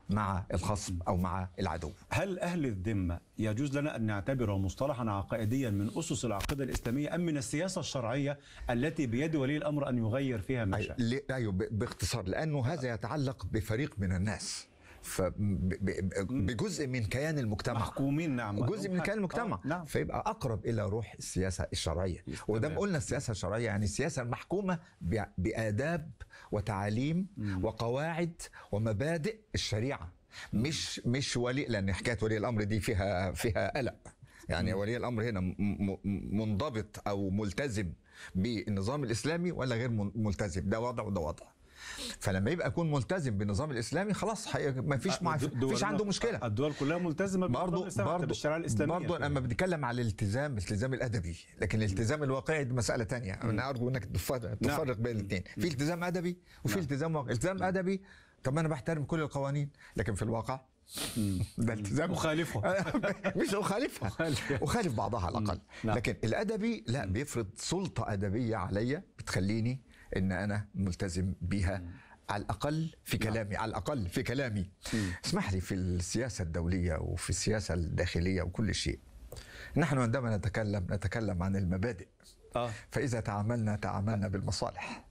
مع الخصم او مع العدو هل أهل الذمة يجوز لنا أن نعتبره مصطلحا عقائديا من أسس العقيدة الإسلامية أم من السياسة الشرعية التي بيد ولي الأمر أن يغير فيها ما شاء؟ ليه- ايوه ب- باختصار لانه هذا يتعلق بفريق من الناس فبجزء من كيان المجتمع محكومين نعم جزء من كيان المجتمع آه، نعم فيبقى اقرب الى روح السياسه الشرعيه ودام تمام. قلنا السياسه الشرعيه يعني السياسه المحكومه ب- باداب وتعاليم وقواعد ومبادئ الشريعه مش مش ولي لان حكايه ولي الامر دي فيها فيها قلق يعني ولي الامر هنا م- م- منضبط او ملتزم بالنظام الاسلامي ولا غير من- ملتزم ده وضع وده وضع فلما يبقى يكون ملتزم بالنظام الاسلامي خلاص حي- ما فيش مع... دول- فيش عنده مشكله الدول كلها ملتزمة بالنظام برضه الإسلامي، حتى برضه بالشريعة الإسلامية برضه لما بنتكلم على الالتزام الالتزام الادبي لكن الالتزام الواقعي دي مساله تانية انا ارجو انك تفرق تفرق بين الاثنين في التزام ادبي وفي نعم. التزام واقعي التزام ادبي طب انا بحترم كل القوانين لكن في الواقع ده التزام أخالفها. مش اخالفها أخالف. اخالف بعضها على الاقل نعم. لكن الادبي لا بيفرض سلطه ادبيه عليا بتخليني ان انا ملتزم بيها على الاقل في كلامي على الاقل في كلامي اسمح لي في السياسه الدوليه وفي السياسه الداخليه وكل شيء نحن عندما نتكلم نتكلم عن المبادئ آه. فاذا تعاملنا تعاملنا بالمصالح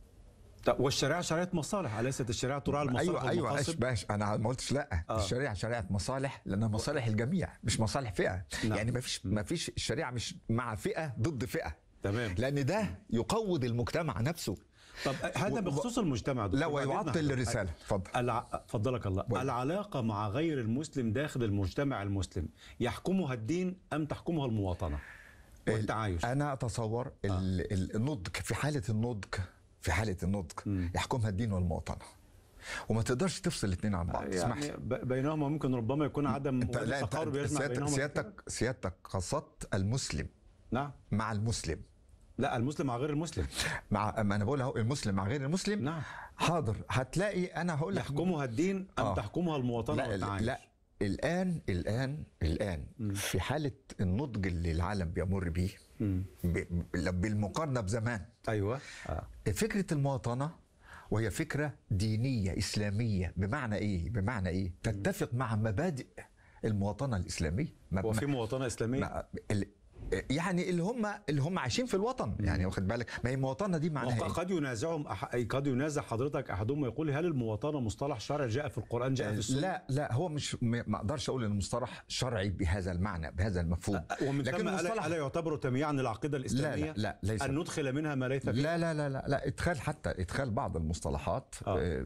طب والشريعة شريعة مصالح أليست الشريعة تراعي المصالح ايوه ايوه والمقاصد؟ ايش باش انا ما قلتش لا آه. الشريعه شريعه مصالح لانها مصالح الجميع مش مصالح فئه نعم. يعني ما فيش ما فيش الشريعه مش مع فئه ضد فئه تمام لان ده يقوض المجتمع نفسه طب هذا و- بخصوص المجتمع لا دكتور، بعد ويعطل إذن الرساله حضرتك. اتفضل الع... فضلك الله بقول. العلاقة مع غير المسلم داخل المجتمع المسلم يحكمها الدين أم تحكمها المواطنة والتعايش انا اتصور ال- ال- النضج في حاله النضج في حاله النضج يحكمها الدين والمواطنه وما تقدرش تفصل الاثنين عن بعض اسمح لي يعني ب- بينهما ممكن ربما يكون عدم انت وجود لا انت تقارب أنت يجمع سيادتك بينهما سيادتك سيادتك قصدت المسلم نعم مع المسلم لا المسلم مع غير المسلم مع ما انا بقول اهو المسلم مع غير المسلم نعم. حاضر هتلاقي انا هقول لك يحكمها الدين أم آه. تحكمها المواطنة لا والتعايش لا الان الان الان في حاله النضج اللي العالم بيمر بيه مم. ب- ب- بالمقارنه بزمان أيوة آه. فكره المواطنه وهي فكره دينيه اسلاميه بمعنى ايه بمعنى ايه تتفق مع مبادئ المواطنه الاسلاميه ما- وفي ما- مواطنة إسلامية ما- ال- يعني اللي هم اللي هم عايشين في الوطن يعني واخد بالك ما هي المواطنه دي معناها ايه وقد ينازعهم أح... أي قد ينازع حضرتك احدهم يقول هل المواطنه مصطلح شرعي جاء في القران جاء في السنه لا لا هو مش م- ما اقدرش اقول انه مصطلح شرعي بهذا المعنى بهذا المفهوم ومن ثم الا ألا يعتبر تمييعا للعقيده الاسلاميه لا لا ليس ان ندخل منها ما ليس فيها لا لا لا لا لا ادخال حتى ادخال بعض المصطلحات آه. آه.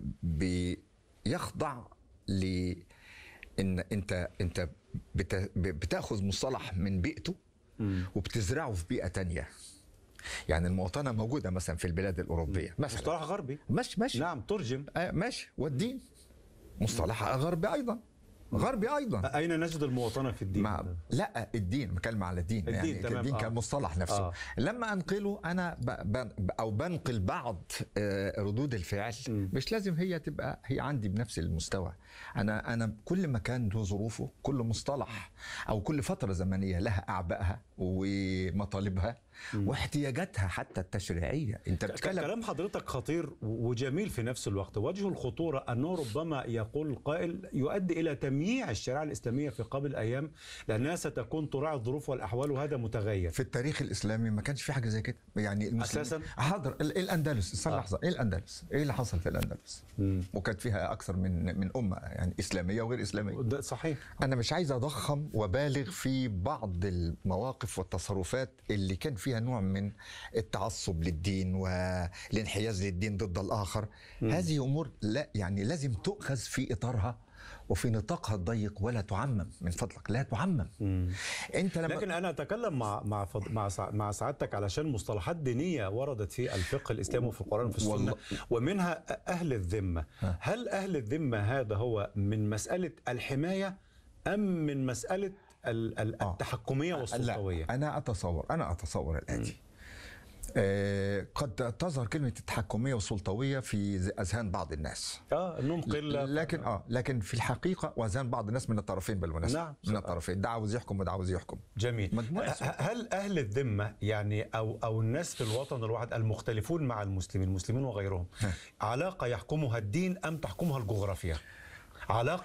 بيخضع ل ان انت انت بت- بتاخذ مصطلح من بيئته وبتزرعه في بيئه تانية يعني المواطنه موجوده مثلا في البلاد الاوروبيه مثلا مصطلح غربي ماشي ماشي نعم ترجم آه ماشي والدين مصطلح غربي ايضا غربي ايضا اين نجد المواطنه في الدين مع لا الدين بتكلم على الدين, الدين، يعني تمام، الدين آه. كمصطلح نفسه آه. آه. لما انقله انا ب... ب... او بنقل بعض آه، ردود الفعل م. مش لازم هي تبقى هي عندي بنفس المستوى انا انا كل مكان له ظروفه كل مصطلح او كل فتره زمنيه لها اعبائها ومطالبها واحتياجاتها حتى التشريعيه انت ك- بتتكلم كلام حضرتك خطير وجميل في نفس الوقت وجه الخطورة أنه ربما يقول القائل يؤدي إلى تمييع الشريعة الإسلامية في قبل الأيام لأنها ستكون تراعي الظروف والأحوال وهذا متغير في التاريخ الاسلامي ما كانش في حاجه زي كده يعني المسلمين أساساً؟ حاضر ال- الاندلس استنى آه. لحظه ايه الاندلس ايه اللي حصل في الاندلس مم. وكانت فيها اكثر من من امه يعني اسلاميه وغير اسلاميه ده صحيح انا مش عايز اضخم وبالغ في بعض المواقف والتصرفات اللي كان فيها نوع من التعصب للدين والانحياز للدين ضد الاخر هذه امور لا يعني لازم تؤخذ في اطارها وفي نطاقها الضيق ولا تعمم من فضلك لا تعمم انت لما لكن انا اتكلم مع مع فض... مع سع... مع سعادتك علشان مصطلحات دينيه وردت في الفقه الاسلامي وفي القران وفي السنه والله- ومنها اهل الذمه هل اهل الذمه هذا هو من مساله الحمايه ام من مساله ال... ال... آه. التحكميه والسلطويه لا انا اتصور انا اتصور الاتي آه قد تظهر كلمه التحكميه والسلطويه في ز- اذهان بعض الناس اه انهم قله لكن اه لكن في الحقيقه واذهان بعض الناس من الطرفين بالمناسبه نعم. من الطرفين ده عاوز يحكم وده عاوز يحكم جميل مجموعة ه- هل اهل الذمه يعني او او الناس في الوطن الواحد المختلفون مع المسلمين المسلمين وغيرهم علاقه يحكمها الدين ام تحكمها الجغرافيا علاقه